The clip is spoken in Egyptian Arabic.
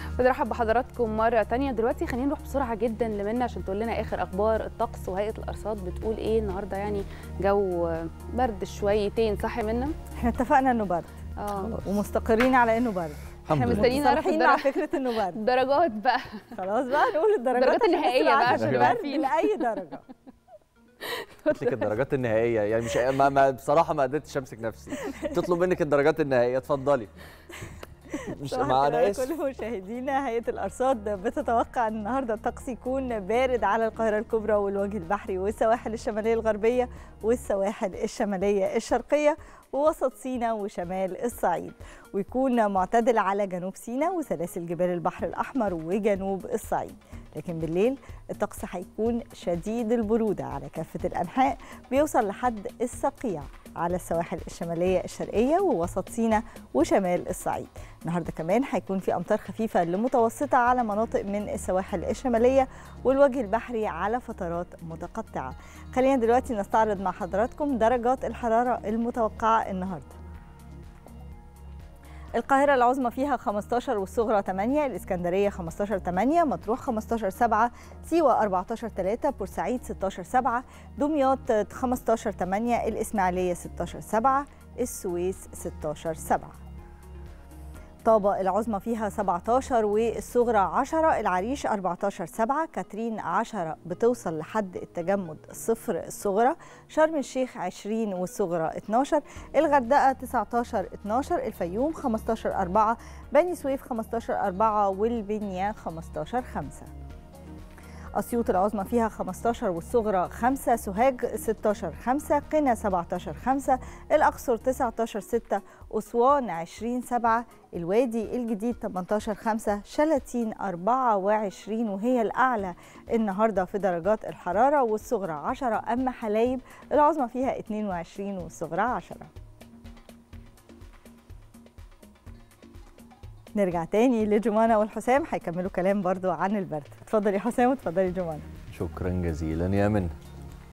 بنرحب بحضراتكم مرة تانية دلوقتي خلينا نروح بسرعة جدا لمنى عشان تقول لنا آخر أخبار الطقس وهيئة الأرصاد بتقول إيه النهاردة يعني جو برد شويتين صح يا منى؟ احنا اتفقنا انه برد اه ومستقرين على انه برد احنا مستنيين نعرف متصالحين مع الدرجة فكره انه برد الدرجات بقى خلاص بقى نقول الدرجات الدرجات عشان النهائية نسمع بقى عشان عشان البرد عارفين. لاي درجه قلت لك الدرجات النهائيه يعني مش ما ما بصراحه ما قدرتش امسك نفسي تطلب منك الدرجات النهائيه اتفضلي مش صباح ما الخير انا على اسف كل مشاهدينا هيئه الارصاد بتتوقع ان النهارده الطقس يكون بارد على القاهره الكبرى والوجه البحري والسواحل الشماليه الغربيه والسواحل الشماليه الشرقيه ووسط سيناء وشمال الصعيد ويكون معتدل على جنوب سيناء وسلاسل جبال البحر الاحمر وجنوب الصعيد لكن بالليل الطقس هيكون شديد البروده على كافه الانحاء بيوصل لحد الصقيع على السواحل الشماليه الشرقيه ووسط سيناء وشمال الصعيد النهارده كمان هيكون في امطار خفيفه لمتوسطه على مناطق من السواحل الشماليه والوجه البحري على فترات متقطعه خلينا دلوقتي نستعرض مع حضراتكم درجات الحراره المتوقعه النهارده القاهرة العظمى فيها 15 والصغرى 8 الإسكندرية 15 8 مطروح 15 7 سيوة 14 3 بورسعيد 16 7 دمياط 15 8 الإسماعيلية 16 7 السويس 16 7 طابة العظمى فيها 17 والصغرى 10 العريش 14 7 كاترين 10 بتوصل لحد التجمد صفر الصغرى شرم الشيخ 20 والصغرى 12 الغردقة 19 12 الفيوم 15 4 بني سويف 15 4 والبنية 15 5 أسيوط العظمى فيها 15 والصغرى 5 سوهاج 16 5 قنا 17 5 الأقصر 19 6 أسوان 20 7 الوادي الجديد 18 5 شلاتين 24 وهي الأعلى النهاردة في درجات الحرارة والصغرى 10 أما حلايب العظمى فيها 22 والصغرى 10 نرجع تاني لجمانة والحسام هيكملوا كلام برضو عن البرد اتفضل يا حسام واتفضلي جمانة شكرا جزيلا يا منى